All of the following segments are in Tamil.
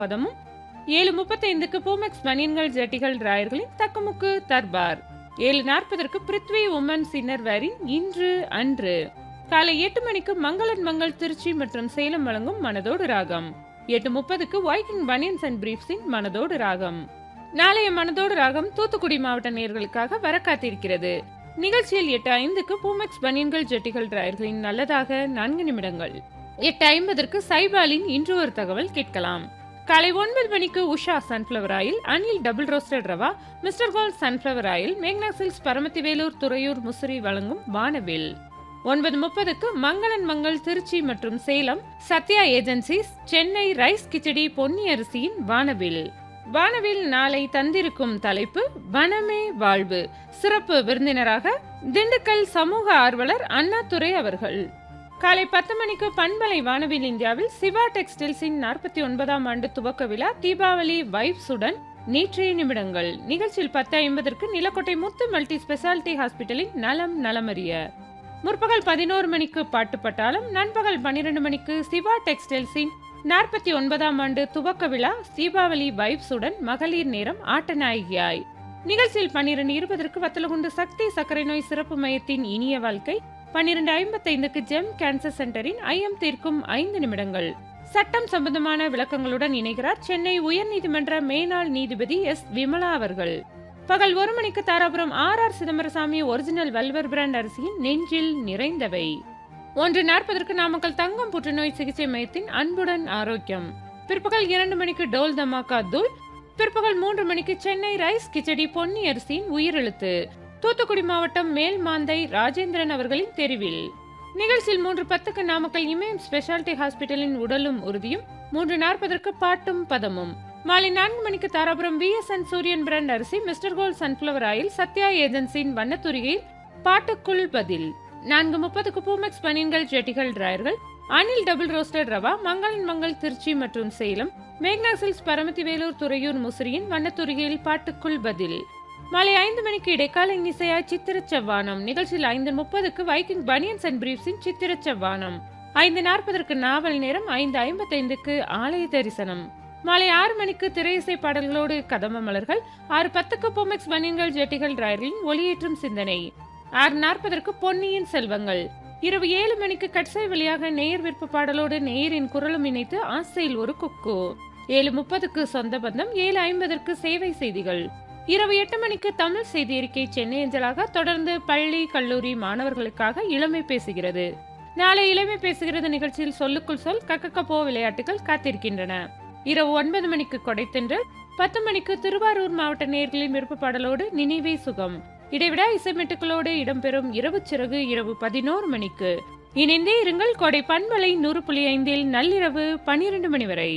பதமும் ஏழு முப்பத்தைந்துக்கு பூமெக்ஸ் பனியன்கள் ஜட்டிகள் ராயர்களின் தக்கமுக்கு தர்பார் ஏழு நாற்பதற்கு பிருத்வி உமன்ஸ் இன்னர்வேரின் இன்று அன்று காலை எட்டு மணிக்கு மங்களன் மங்கள் திருச்சி மற்றும் சேலம் வழங்கும் மனதோடு ராகம் எட்டு முப்பதுக்கு வைக்கிங் பனியன்ஸ் அண்ட் பிரீஃப்ஸின் மனதோடு ராகம் நாளைய மனதோடு ராகம் தூத்துக்குடி மாவட்ட நேர்களுக்காக வர காத்திருக்கிறது நிகழ்ச்சியில் எட்டு ஐந்துக்கு பூமெக்ஸ் பனியன்கள் ஜெட்டிகள் ராயர்களின் நல்லதாக நான்கு நிமிடங்கள் எட்டு ஐம்பதற்கு சைபாலின் இன்று ஒரு தகவல் கேட்கலாம் காலை ஒன்பது மணிக்கு Usha sunflower oil Anil double roasted rava Mister gold sunflower oil மேக்னா சில்க்ஸ் பரமத்திவேலூர் துறையூர் முசிறி வழங்கும் வானவில் ஒன்பது முப்பதுக்கு மங்களன் மங்கள் திருச்சி மற்றும் சேலம் சத்யா ஏஜென்சிஸ் சென்னை ரைஸ் கிச்சடி பொன்னி அரிசியின் வானவில் வானவில் நாளை தந்திருக்கும் தலைப்பு வனமே வாழ்வு சிறப்பு விருந்தினராக திண்டுக்கல் சமூக ஆர்வலர் அண்ணாதுரை அவர்கள் காலை பத்து மணிக்கு பண்பலை வானவில் இந்தியாவில் சிவா டெக்ஸ்டைல்ஸின் நாற்பத்தி ஒன்பதாம் ஆண்டு துவக்க விழா தீபாவளி வைப்ஸுடன் நேற்றைய நிமிடங்கள் நிகழ்ச்சியில் பத்து ஐம்பதற்கு நிலக்கோட்டை முத்து மல்டி ஸ்பெஷாலிட்டி ஹாஸ்பிட்டலின் நலம் நலமறிய முற்பகல் பதினோரு மணிக்கு பாட்டு பட்டாளம் நண்பகல் பன்னிரண்டு மணிக்கு சிவா டெக்ஸ்டைல்ஸின் நாற்பத்தி ஒன்பதாம் ஆண்டு துவக்க விழா தீபாவளி வைப்ஸுடன் மகளிர் நேரம் ஆட்டநாயகியாய் நிகழ்ச்சியில் பன்னிரண்டு இருபதற்கு வத்தலகுண்டு சக்தி சர்க்கரை நோய் சிறப்பு மையத்தின் இனிய வாழ்க்கை பன்னிரண்டு ஐம்பத்தைந்துக்கு ஜெம் கேன்சர் சென்டரின் ஐயம் தீர்க்கும் ஐந்து நிமிடங்கள் சட்டம் சம்பந்தமான விளக்கங்களுடன் இணைகிறார் சென்னை உயர்நீதிமன்ற மேனாள் நீதிபதி எஸ் விமலா அவர்கள் பகல் ஒரு மணிக்கு Dharapuram R R Chidambarasamy original வெல்வர் பிராண்ட் அரிசியின் நெஞ்சில் நிறைந்தவை ஒன்று நாற்பதற்கு நாமக்கல் தங்கம் புற்றுநோய் சிகிச்சை மையத்தின் அன்புடன் ஆரோக்கியம் பிற்பகல் இரண்டு மணிக்கு டோல் தமாக்கா தூள் பிற்பகல் மூன்று மணிக்கு சென்னை ரைஸ் கிச்சடி பொன்னி அரிசியின் உயிரெழுத்து தூத்துக்குடி மாவட்டம் மேல் மாந்தை ராஜேந்திரன் அவர்களின் தெரிவில் நிகழ்ச்சியில் மூன்று பத்துக்கு நாமக்கல் இமயம் ஸ்பெஷாலிட்டி ஹாஸ்பிட்டலின் உடலும் உறுதியும் மூன்று நாற்பதற்கு பாட்டும் பதமும் மாலை நான்கு மணிக்கு Dharapuram V S N Suriyan brand அரிசி Mister gold sunflower oil Sathya ஏஜென்சியின் வண்ணத்துறையில் பாட்டுக்குள் பதில் நான்கு முப்பதுக்கு பூமெக்ஸ் பனியன்கள் ஜெட்டிகள் டிராயர்கள் அனில் டபுள் ரோஸ்டட் ரவா மங்களன் மங்கள் திருச்சி மற்றும் சேலம் மேக்னா சில்ஸ் பரமத்தி வேலூர் துறையூர் முசிறியின் வண்ணத்துறையில் பாட்டுக்குள் பதில் மாலை ஐந்து மணிக்கு இடைக்கால இசையா சித்திர செவ்வானம் நிகழ்ச்சியில் ஐந்து முப்பதுக்கு வைக்கிங் பனியன்ஸ் அண்ட் பிரீஃப்ஸின் சித்திர செவ்வானம் ஐந்து நாற்பதற்கு நாவல் நேரம் ஐந்து ஐம்பத்தைந்துக்கு ஆலய தரிசனம் மாலை ஆறு மணிக்கு திரையிசை பாடல்களோடு கதம்ப மலர்கள் ஆறு பத்துக்கு பொமெக்ஸ் பனியன்கள் ஜெட்டிகள் டிராயர்களின் ஒளியேற்றும் சிந்தனை ஆறு நாற்பதற்கு பொன்னியின் செல்வங்கள் இரவு ஏழு மணிக்கு கட்சை வழியாக நேயர் விருப்ப பாடலோடு நேயரின் குரலும் இணைத்து ஆசையில் ஒரு குக்கு ஏழு முப்பதுக்கு சொந்த பந்தம் ஏழு ஐம்பதற்கு சேவை செய்திகள் இரவு எட்டு மணிக்கு தமிழ் செய்தி அறிக்கை சென்னை அஞ்சலாக தொடர்ந்து பள்ளி கல்லூரி மாணவர்களுக்காக இளமை பேசுகிறது நாளை இளமை பேசுகிறது நிகழ்ச்சியில் சொல்லுக்குள் சொல் கக்கக்கப்போ விளையாட்டுகள் காத்திருக்கின்றன இரவு ஒன்பது மணிக்கு கொடைத்தென்று பத்து மணிக்கு திருவாரூர் மாவட்ட நேர்களின் விருப்ப பாடலோடு நினைவே சுகம் இடைவிடா இசைமெட்டுக்களோடு இடம்பெறும் இரவு சிறகு இரவு பதினோரு மணிக்கு இணைந்தே இருங்கள் கொடை பண்பலை நூறு புள்ளி ஐந்தில் நள்ளிரவு பனிரெண்டு மணி வரை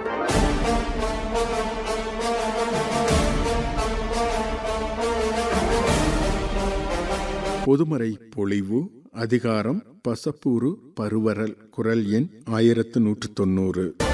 பொதுமறை பொழிவு அதிகாரம் பசப்பூரு பருவரல் குரல் எண் ஆயிரத்து நூற்று தொன்னூறு